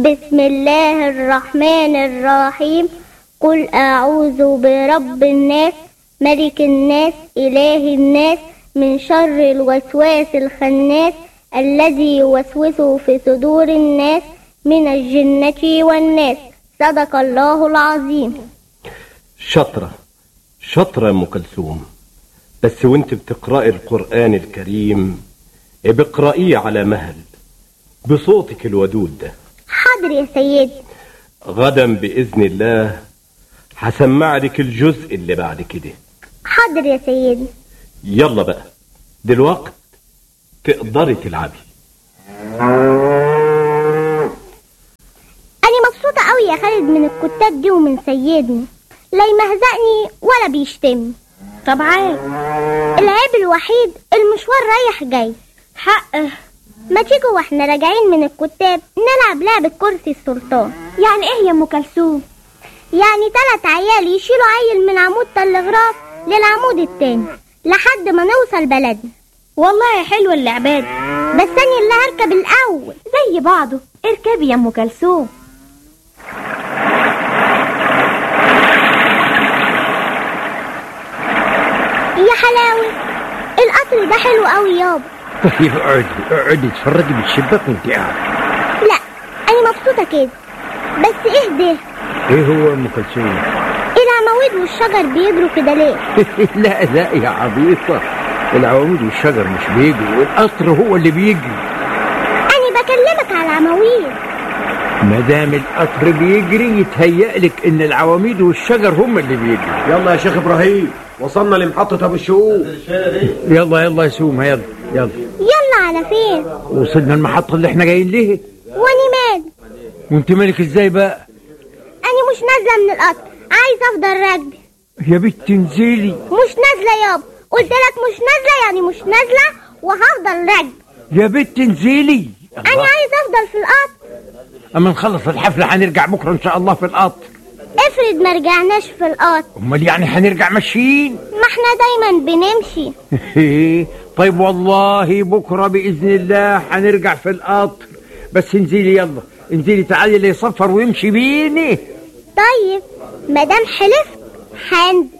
بسم الله الرحمن الرحيم قل أعوذ برب الناس ملك الناس إله الناس من شر الوسواس الخناس الذي يوسوس في صدور الناس من الجنة والناس صدق الله العظيم شطرة شطرة يا أم كلثوم بس وانت بتقرأي القرآن الكريم بقرأيه على مهل بصوتك الودود ده حاضر يا سيدي غدا بإذن الله هسمع لك الجزء اللي بعد كده حاضر يا سيدي يلا بقى دلوقت تقدري تلعبي أنا مبسوطة أوي يا خالد من الكتاب دي ومن سيدني لا يمهزقني ولا بيشتمني طب عاد العيب الوحيد المشوار رايح جاي حقه ما تيجوا واحنا راجعين من الكتاب نلعب لعبة كرسي السلطان يعني ايه يا ام كلثوم يعني تلات عيال يشيلوا عيل من عمود تلغراف للعمود التاني لحد ما نوصل بلدنا والله حلوه اللعبات بس أنا اللي هركب الأول زي بعضه اركبي يا ام كلثوم يا حلاوي القطر ده حلو قوي يابا طيب اقعدي اقعدي اتفرجي من الشباك وانت قاعد لا أنا مبسوطة كده بس إيه ده ايه هو ام كلثوم العواميد والشجر بيجروا كده ليه لا لا يا عبيطه العواميد والشجر مش بيجروا والقطر هو اللي بيجري أنا بكلمك على العواميد ما دام القطر بيجري يتهيأ لك ان العواميد والشجر هم اللي بيجروا يلا يا شيخ ابراهيم وصلنا لمحطة ابو الشؤون يلا يلا يا سومه يلا يلا يلا على فين وصلنا المحطه اللي احنا جايين ليه واني مال وانت مالك ازاي بقى أنا مش نازلة من القطر عايزة أفضل راكبة يا بنت انزلي مش نازلة يابا قلت لك مش نازلة يعني مش نازلة وهفضل راكبة يا بنت انزلي أنا عايزة أفضل في القطر اما نخلص الحفله هنرجع بكره ان شاء الله في القطر افرض ما رجعناش في القطر امال يعني هنرجع ماشيين ما احنا دايما بنمشي طيب والله بكره باذن الله هنرجع في القطر بس انزلي يلا انزلي تعالي اللي يصفر ويمشي بيني طيب مادام حلفت هنزل